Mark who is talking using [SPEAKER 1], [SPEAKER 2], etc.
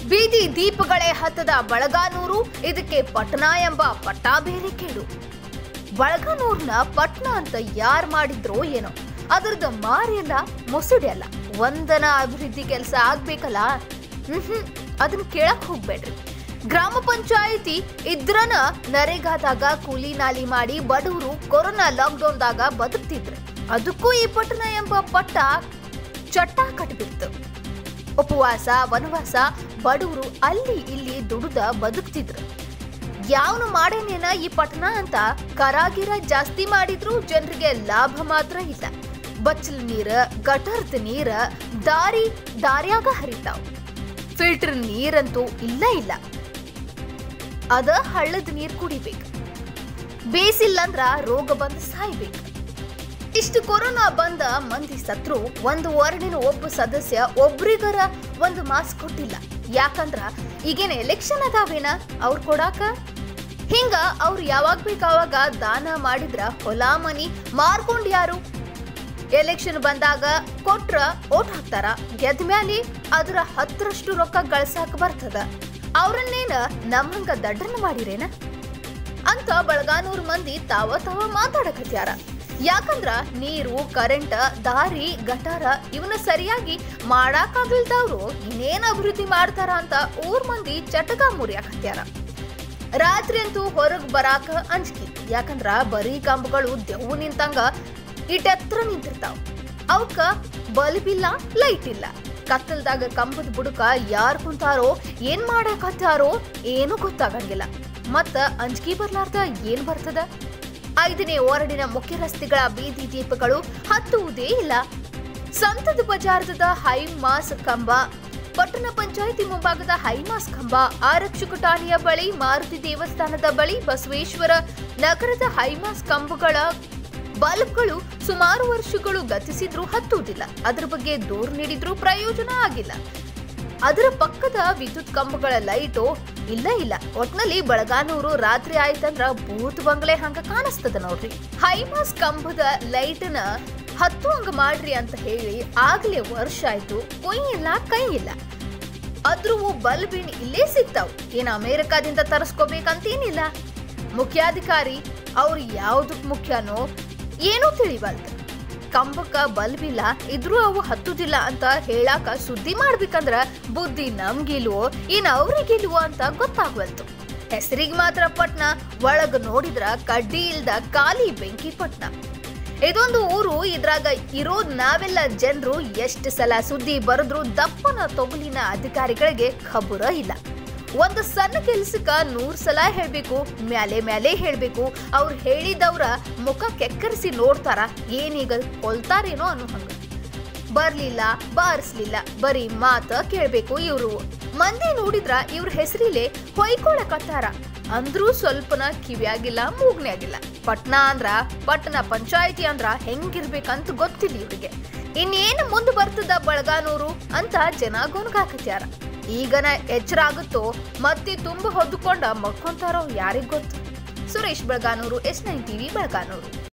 [SPEAKER 1] ಬೀದಿ ದೀಪಗಳೇ ಹತ್ತದ ಬಳಗಾನೂರು ಇದಕ್ಕೆ ಪಟ್ನಾ ಎಂಬ ಪಟ್ಟ ಬೇರೆ ಕೇಳು ಬಳಗಾನೂರ್ನ ಪಟ್ನ ಅಂತ ಯಾರು ಮಾಡಿದ್ರೋ ಏನೋ ಅದ್ರದ್ದು ಮಾರಿಯಲ್ಲ ಮುಸುಡಿಯಲ್ಲ ಒಂದನ ಅಭಿವೃದ್ಧಿ ಕೆಲಸ ಆಗ್ಬೇಕಲ್ಲ ಹ್ಮ್ ಅದನ್ನ ಕೇಳಕ್ ಹೋಗ್ಬೇಡ್ರಿ ಗ್ರಾಮ ಪಂಚಾಯಿತಿ ಇದ್ರನ ನರೇಗಾದಾಗ ಕೂಲಿ ನಾಲಿ ಮಾಡಿ ಬಡವರು ಕೊರೋನಾ ಲಾಕ್ಡೌನ್ದಾಗ ಬದುಕ್ತಿದ್ರು ಅದಕ್ಕೂ ಈ ಪಟ್ಟಣ ಎಂಬ ಪಟ್ಟ ಚಟ್ಟ ಕಟ್ಬಿಡ್ತು ಉಪವಾಸ ವನವಾಸ ಬಡವರು ಅಲ್ಲಿ ಇಲ್ಲಿ ದುಡಿದ ಬದುಕ್ತಿದ್ರು ಯಾವನು ಮಾಡೇನೇನ ಈ ಪಟ್ಟಣ ಅಂತ ಕರಾಗಿರ ಜಾಸ್ತಿ ಮಾಡಿದ್ರು ಜನರಿಗೆ ಲಾಭ ಮಾತ್ರ ಇಲ್ಲ ಬಚ್ಚಲ ನೀರ ಗಟರ್ದ ನೀರ ದಾರಿ ದಾರ್ಯಾಗ ಹರಿತಾವ್ ಫಿಲ್ಟರ್ ನೀರಂತೂ ಇಲ್ಲ ಇಲ್ಲ ಅದ ಹಳ್ಳದ ನೀರ್ ಕುಡಿಬೇಕು ಬೇಸಿಲ್ಲಂದ್ರ ರೋಗ ಬಂದು ಸಾಯ್ಬೇಕು ಇಷ್ಟು ಕೊರೋನಾ ಬಂದ ಮಂದಿ ಸತ್ರು ಒಂದು ವಾರ್ಡಿನ ಒಬ್ಬ ಸದಸ್ಯ ಒಬ್ರಿಗರ ಒಂದು ಮಾಸ್ಕ್ ಕೊಟ್ಟಿಲ್ಲ ಯಾಕಂದ್ರ ಈಗೇನ ಎಲೆಕ್ಷನ್ ಅದಾವೇನ ಅವ್ರು ಕೊಡಾಕ ಹಿಂಗ ಅವ್ರು ಯಾವಾಗ ಬೇಕಾವಾಗ ದಾನ ಮಾಡಿದ್ರ ಹೊಲ ಮನಿ ಮಾರ್ಕೊಂಡ್ ಯಾರು ಎಲೆಕ್ಷನ್ ಬಂದಾಗ ಕೊಟ್ರ ಓಟ್ ಹಾಕ್ತಾರ ಗೆದ್ದ ಮ್ಯಾಲೆ ಅದರ ಹತ್ತರಷ್ಟು ರೊಕ್ಕ ಗಳಿಸಾಕ ಬರ್ತದ ಅವ್ರನ್ನೇನ ನಮ್ಮಂಗ ದಡ್ಡನ ಮಾಡಿರೇನ ಅಂತ ಬಳಗಾನೂರ್ ಮಂದಿ ತಾವ ತಾವ ಮಾತಾಡಕತ್ಯಾರ ಯಾಕಂದ್ರ ನೀರು ಕರೆಂಟ್ ದಾರಿ ಗಟಾರ ಇವನ್ನ ಸರಿಯಾಗಿ ಮಾಡಾಕಾಗಲ್ದವ್ರು ಇನ್ನೇನ್ ಅಭಿವೃದ್ಧಿ ಮಾಡ್ತಾರ ಅಂತ ಊರ್ ಮಂದಿ ಚಟಕ ಮುರಿಯಾಕತ್ಯಾರ ರಾತ್ರಿ ಅಂತೂ ಹೊರಗ್ ಬರಾಕ ಅಂಜ್ಕಿ ಯಾಕಂದ್ರ ಬರೀ ಕಂಬಗಳು ದೆವ್ವು ನಿಂತಂಗ ಇಟ್ಟೆತ್ರ ನಿಂತಿರ್ತಾವ ಅವಕ್ಕ ಬಲ್ಬ್ ಇಲ್ಲ ಲೈಟ್ ಇಲ್ಲ ಕತ್ತಲ್ದಾಗ ಕಂಬದ ಬುಡಕ ಯಾರ್ ಕುಂತಾರೋ ಏನ್ ಮಾಡಾಕತ್ತಾರೋ ಏನು ಗೊತ್ತಾಗಂಗಿಲ್ಲ ಮತ್ತ ಅಂಜ್ಕಿ ಬರ್ಲಾರ್ದ ಏನ್ ಬರ್ತದ ಐದನೇ ವಾರ್ಡಿನ ಮುಖ್ಯ ರಸ್ತೆಗಳ ಬೀದಿ ದೀಪಗಳು ಹತ್ತುವುದೇ ಇಲ್ಲ ಸಂತದ ಬಜಾರದ ಹೈ ಮಾಸ್ ಕಂಬ ಪಟ್ಟಣ ಪಂಚಾಯಿತಿ ಮುಂಭಾಗದ ಹೈಮಾಸ್ ಕಂಬ ಆರಕ್ಷಕ ಠಾಣೆಯ ಬಳಿ ಮಾರುತಿ ದೇವಸ್ಥಾನದ ಬಳಿ ಬಸವೇಶ್ವರ ನಗರದ ಹೈಮಾಸ್ ಕಂಬಗಳ ಬಲ್ಬ್ಗಳು ಸುಮಾರು ವರ್ಷಗಳು ಗತಿಸಿದ್ರೂ ಹತ್ತುವುದಿಲ್ಲ ಅದರ ಬಗ್ಗೆ ದೂರು ನೀಡಿದ್ರೂ ಪ್ರಯೋಜನ ಆಗಿಲ್ಲ ಅದರ ಪಕ್ಕದ ವಿದ್ಯುತ್ ಕಂಬಗಳ ಲೈಟು ಇಲ್ಲ ಇಲ್ಲ ಒಟ್ನಲ್ಲಿ ಬಳಗಾನೂರು ರಾತ್ರಿ ಆಯ್ತಂದ್ರ ಭೂತ್ ಬಂಗ್ಲೆ ಹಂಗ ಕಾಣಿಸ್ತದ ನೋಡ್ರಿ ಹೈಮಾಸ್ ಕಂಬದ ಲೈಟ್ನ ಹತ್ತು ಹಂಗ ಮಾಡ್ರಿ ಅಂತ ಹೇಳಿ ಆಗ್ಲೇ ವರ್ಷ ಆಯ್ತು ಕೊಯ್ ಇಲ್ಲ ಕೈ ಇಲ್ಲ ಅದ್ರೂ ಬಲ್ಬಿನ್ ಇಲ್ಲೇ ಸಿಗ್ತಾವ್ ಏನ್ ಅಮೇರಿಕಾದಿಂದ ತರಿಸ್ಕೋಬೇಕಂತೇನಿಲ್ಲ ಮುಖ್ಯಾಧಿಕಾರಿ ಅವ್ರು ಯಾವ್ದಕ್ ಮುಖ್ಯನೋ ಏನೂ ತಿಳಿವಲ್ದು ಕಂಬಕ್ಕ ಬಲ್ಬ್ ಇಲ್ಲ ಇದ್ರೂ ಅವು ಹತ್ತುದಿಲ್ಲ ಅಂತ ಹೇಳಾಕ ಸುದ್ದಿ ಮಾಡ್ಬೇಕಂದ್ರ ಬುದ್ಧಿ ನಮ್ಗಿಲ್ವೋ ಏನ್ ಅವ್ರಿಗಿಲ್ವೋ ಅಂತ ಗೊತ್ತಾಗ್ವಲ್ತು ಹೆಸರಿಗೆ ಮಾತ್ರ ಪಟ್ನ ಒಳಗ ನೋಡಿದ್ರ ಕಡ್ಡಿ ಇಲ್ದ ಖಾಲಿ ಬೆಂಕಿ ಪಟ್ನ ಇದೊಂದು ಊರು ಇದ್ರಾಗ ಇರೋದ್ ನಾವೆಲ್ಲ ಜನರು ಎಷ್ಟು ಸಲ ಸುದ್ದಿ ಬರೆದ್ರು ದಪ್ಪನ ತೊಗಲಿನ ಅಧಿಕಾರಿಗಳಿಗೆ ಖಬರ ಇಲ್ಲ ಒಂದು ಸಣ್ಣ ಕೆಲ್ಸಕ್ಕ ನೂರ್ ಸಲ ಹೇಳ್ಬೇಕು ಮ್ಯಾಲೆ ಮ್ಯಾಲೆ ಹೇಳ್ಬೇಕು ಅವ್ರು ಹೇಳಿದವ್ರ ಮುಖ ಕೆಕ್ಕರಿಸಿ ನೋಡ್ತಾರ ಏನೀಗ ಕೊಲ್ತಾರೇನೋ ಅನ್ನೋ ಹಂಗ ಬರ್ಲಿಲ್ಲ ಬಾರಿಸ್ಲಿಲ್ಲ ಬರೀ ಮಾತ ಕೇಳ್ಬೇಕು ಇವ್ರು ಮಂದಿ ನೋಡಿದ್ರ ಇವ್ರ ಹೆಸರಿಲೆ ಹೊಯ್ಕೊಳಕತ್ತಾರ ಅಂದ್ರೂ ಸ್ವಲ್ಪನ ಕಿವಿಯಾಗಿಲ್ಲ ಮೂಗ್ನ್ಯಾಗಿಲ್ಲ ಪಟ್ನ ಅಂದ್ರ ಪಟ್ಟಣ ಪಂಚಾಯಿತಿ ಅಂದ್ರ ಹೆಂಗಿರ್ಬೇಕಂತ ಗೊತ್ತಿಲ್ಲ ಇವ್ರಿಗೆ ಇನ್ನೇನು ಮುಂದೆ ಬರ್ತದ ಬಳಗಾನೂರು ಅಂತ ಜನ ಗೊನ್ಗಾಕತ್ಯಾರ ಈಗನ ಎಚ್ಚರ ಆಗುತ್ತೋ ಮತ್ತೆ ತುಂಬ ಹೊದ್ದುಕೊಂಡ ಮಕ್ಕೊಂತಾರೋ ಯಾರಿಗ್ ಗೊತ್ತು Suresh Belaganur S nine TV Belaganur